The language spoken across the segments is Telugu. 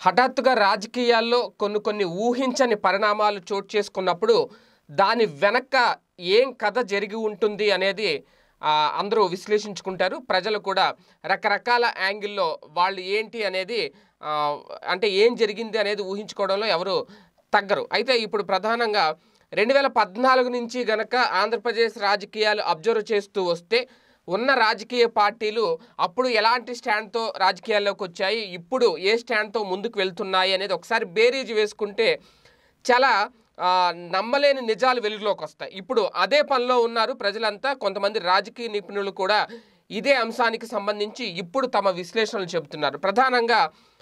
హఠాత్తుగా రాజకీయాల్లో కొన్ని కొన్ని ఊహించని పరిణామాలు చోటు చేసుకున్నప్పుడు దాని వెనక ఏం కథ జరిగి ఉంటుంది అనేది ఆ, అందరూ విశ్లేషించుకుంటారు ప్రజలు కూడా రకరకాల యాంగిల్లో వాళ్ళు ఏంటి అనేది ఆ, అంటే ఏం జరిగింది అనేది ఊహించుకోవడంలో ఎవరు తగ్గరు అయితే ఇప్పుడు ప్రధానంగా రెండు వేల పద్నాలుగు నుంచి గనక ఆంధ్రప్రదేశ్ రాజకీయాలు అబ్జర్వ్ చేస్తూ వస్తే ఉన్న రాజకీయ పార్టీలు అప్పుడు ఎలాంటి స్టాండ్తో రాజకీయాల్లోకి వచ్చాయి ఇప్పుడు ఏ స్టాండ్తో ముందుకు వెళ్తున్నాయి అనేది ఒకసారి బేరీజ్ వేసుకుంటే చాలా ఆ, నమ్మలేని నిజాలు వెలుగులోకి వస్తాయి ఇప్పుడు అదే పనిలో ఉన్నారు ప్రజలంతా కొంతమంది రాజకీయ నిపుణులు కూడా ఇదే అంశానికి సంబంధించి ఇప్పుడు తమ విశ్లేషణలు చెబుతున్నారు ప్రధానంగా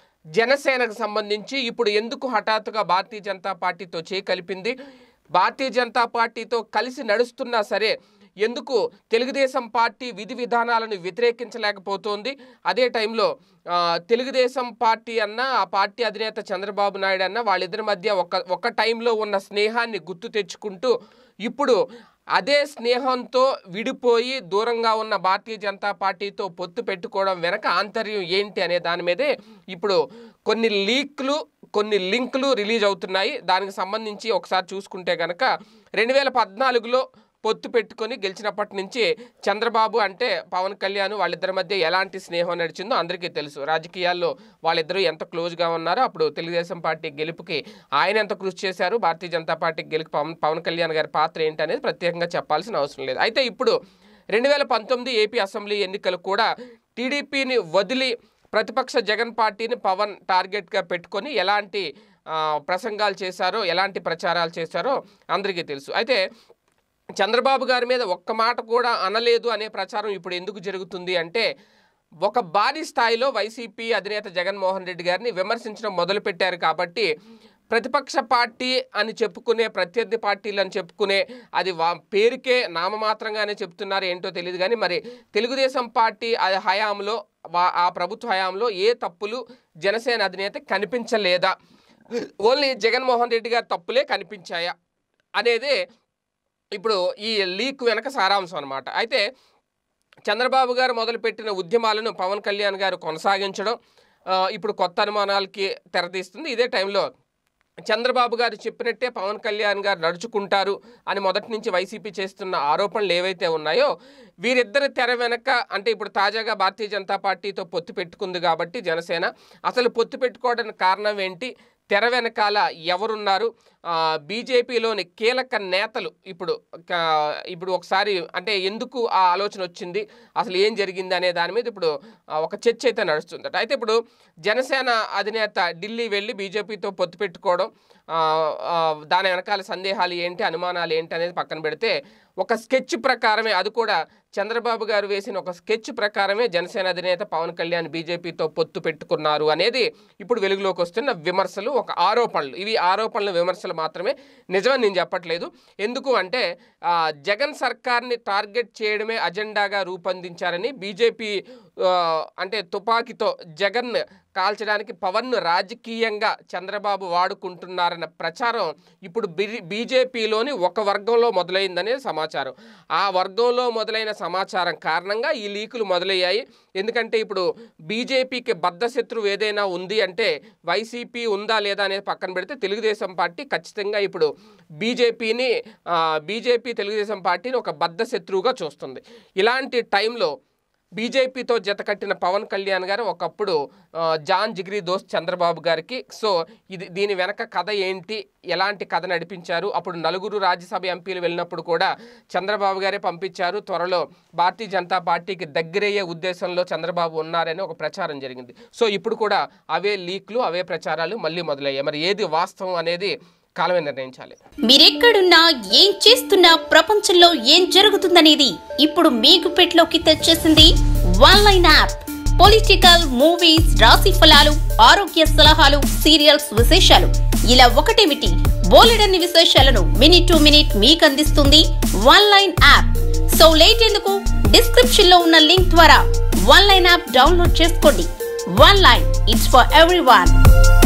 జనసేనకు సంబంధించి ఇప్పుడు ఎందుకు హఠాత్తుగా భారతీయ జనతా పార్టీతో చేయి కలిపింది భారతీయ జనతా పార్టీతో కలిసి నడుస్తున్నా సరే ఎందుకు తెలుగుదేశం పార్టీ విధి విధానాలను వ్యతిరేకించలేకపోతోంది అదే టైంలో ఆ, తెలుగుదేశం పార్టీ అన్న ఆ పార్టీ అధినేత చంద్రబాబు నాయుడు అన్న వాళ్ళిద్దరి మధ్య ఒక ఒక టైంలో ఉన్న స్నేహాన్ని గుర్తు తెచ్చుకుంటూ ఇప్పుడు అదే స్నేహంతో విడిపోయి దూరంగా ఉన్న భారతీయ జనతా పార్టీతో పొత్తు పెట్టుకోవడం వెనక ఆంతర్యం ఏంటి అనే దాని మీదే ఇప్పుడు కొన్ని లీక్లు కొన్ని లింకులు రిలీజ్ అవుతున్నాయి దానికి సంబంధించి ఒకసారి చూసుకుంటే కనుక రెండు వేల పద్నాలుగులో పొత్తు పెట్టుకొని గెలిచినప్పటి నుంచి చంద్రబాబు అంటే పవన్ కళ్యాణ్ వాళ్ళిద్దరి మధ్య ఎలాంటి స్నేహం నడిచిందో అందరికీ తెలుసు రాజకీయాల్లో వాళ్ళిద్దరూ ఎంత క్లోజ్గా ఉన్నారో అప్పుడు తెలుగుదేశం పార్టీ గెలుపుకి ఆయన ఎంత కృషి చేశారు భారతీయ జనతా పార్టీ గెలుపు పవన్ పవన్ కళ్యాణ్ గారి పాత్ర ఏంటి అనేది ప్రత్యేకంగా చెప్పాల్సిన అవసరం లేదు అయితే ఇప్పుడు రెండు వేల పంతొమ్మిది ఏపీ అసెంబ్లీ ఎన్నికలు కూడా టీడీపీని వదిలి ప్రతిపక్ష జగన్ పార్టీని పవన్ టార్గెట్గా పెట్టుకొని ఎలాంటి ఆ, ప్రసంగాలు చేశారో ఎలాంటి ప్రచారాలు చేశారో అందరికీ తెలుసు అయితే చంద్రబాబు గారి మీద ఒక్క మాట కూడా అనలేదు అనే ప్రచారం ఇప్పుడు ఎందుకు జరుగుతుంది అంటే ఒక భారీ స్థాయిలో వైసీపీ అధినేత జగన్మోహన్ రెడ్డి గారిని విమర్శించడం మొదలుపెట్టారు కాబట్టి ప్రతిపక్ష పార్టీ అని చెప్పుకునే ప్రత్యర్థి పార్టీలు అని చెప్పుకునే అది వా పేరుకే నామమాత్రంగానే చెప్తున్నారు ఏంటో తెలియదు కానీ మరి తెలుగుదేశం పార్టీ ఆ హయాంలో వా- ఆ ప్రభుత్వ హయాంలో ఏ తప్పులు జనసేన అధినేత కనిపించలేదా ఓన్లీ జగన్మోహన్ రెడ్డి గారి తప్పులే కనిపించాయా అనేదే ఇప్పుడు ఈ లీక్ వెనక సారాంశం అనమాట అయితే చంద్రబాబు గారు మొదలుపెట్టిన ఉద్యమాలను పవన్ కళ్యాణ్ గారు కొనసాగించడం ఆ, ఇప్పుడు కొత్త అనుమానాలకి తెరతీస్తుంది ఇదే టైంలో చంద్రబాబు గారు చెప్పినట్టే పవన్ కళ్యాణ్ గారు నడుచుకుంటారు అని మొదటి నుంచి వైసీపీ చేస్తున్న ఆరోపణలు ఏవైతే ఉన్నాయో వీరిద్దరి తెర వెనక అంటే ఇప్పుడు తాజాగా భారతీయ జనతా పార్టీతో పొత్తు పెట్టుకుంది కాబట్టి జనసేన అసలు పొత్తు పెట్టుకోవడానికి కారణం ఏంటి తెర వెనకాల ఎవరున్నారు ఆ, బీజేపీలోని కీలక నేతలు ఇప్పుడు కా- ఇప్పుడు ఒకసారి అంటే ఎందుకు ఆ ఆలోచన వచ్చింది అసలు ఏం జరిగింది అనే దాని మీద ఇప్పుడు ఆ, ఒక చర్చ అయితే నడుస్తుందట అయితే ఇప్పుడు జనసేన అధినేత ఢిల్లీ వెళ్ళి బీజేపీతో పొత్తు పెట్టుకోవడం ఆ, ఆ, దాని వెనకాల సందేహాలు ఏంటి అనుమానాలు ఏంటి అనేది పక్కన పెడితే ఒక స్కెచ్ ప్రకారమే అది కూడా చంద్రబాబు గారు వేసిన ఒక స్కెచ్ ప్రకారమే జనసేన అధినేత పవన్ కళ్యాణ్ బీజేపీతో పొత్తు పెట్టుకున్నారు అనేది ఇప్పుడు వెలుగులోకి వస్తున్న విమర్శలు ఒక ఆరోపణలు ఇవి ఆరోపణలు విమర్శలు మాత్రమే నిజమని నేను చెప్పట్లేదు ఎందుకు అంటే ఆ, జగన్ సర్కార్ని టార్గెట్ చేయడమే అజెండాగా రూపొందించారని బీజేపీ ఆ, అంటే తుపాకీతో జగన్ కాల్చడానికి పవన్ను రాజకీయంగా చంద్రబాబు వాడుకుంటున్నారన్న ప్రచారం ఇప్పుడు బి బీజేపీలోని ఒక వర్గంలో మొదలైందనే సమాచారం ఆ వర్గంలో మొదలైన సమాచారం కారణంగా ఈ లీకులు మొదలయ్యాయి ఎందుకంటే ఇప్పుడు బీజేపీకి బద్ధశత్రువు ఏదైనా ఉంది అంటే వైసీపీ ఉందా లేదా అనేది పక్కన పెడితే తెలుగుదేశం పార్టీ ఖచ్చితంగా ఇప్పుడు బీజేపీని బీజేపీ తెలుగుదేశం పార్టీని ఒక బద్ధశత్రువుగా చూస్తుంది ఇలాంటి టైంలో బీజేపీతో జతకట్టిన పవన్ కళ్యాణ్ గారు ఒకప్పుడు ఆ, జాన్ జిగ్రీ దోస్త్ చంద్రబాబు గారికి సో ఇది దీని వెనక కథ ఏంటి ఎలాంటి కథ నడిపించారు అప్పుడు నలుగురు రాజ్యసభ ఎంపీలు వెళ్ళినప్పుడు కూడా చంద్రబాబు గారే పంపించారు త్వరలో భారతీయ జనతా పార్టీకి దగ్గరయ్యే ఉద్దేశంలో చంద్రబాబు ఉన్నారని ఒక ప్రచారం జరిగింది సో ఇప్పుడు కూడా అవే లీక్లు అవే ప్రచారాలు మళ్ళీ మొదలయ్యాయి మరి ఏది వాస్తవం అనేది కాలమే నిర్ణయించాలి మీరెక్కడున్నా ఏం చేస్తున్నా ప్రపంచంలో ఏం జరుగుతుందనేది ఇప్పుడు మీకు పెట్లోకి తెచ్చేసింది one line app political movies రాశి ఫలాలు ఆరోగ్య సలహాలు సీరియల్స్ విశేషాలు ఇలా ఒకటేమిటి బోలెడన్ని విశేషాలను మినిట్ టు మినిట్ మీకు అందిస్తుంది one line app so late ఎందుకు డిస్క్రిప్షన్ లో ఉన్న లింక్ ద్వారా వన్ లైన్ యాప్ డౌన్లోడ్ చేసుకోండి one line it's for every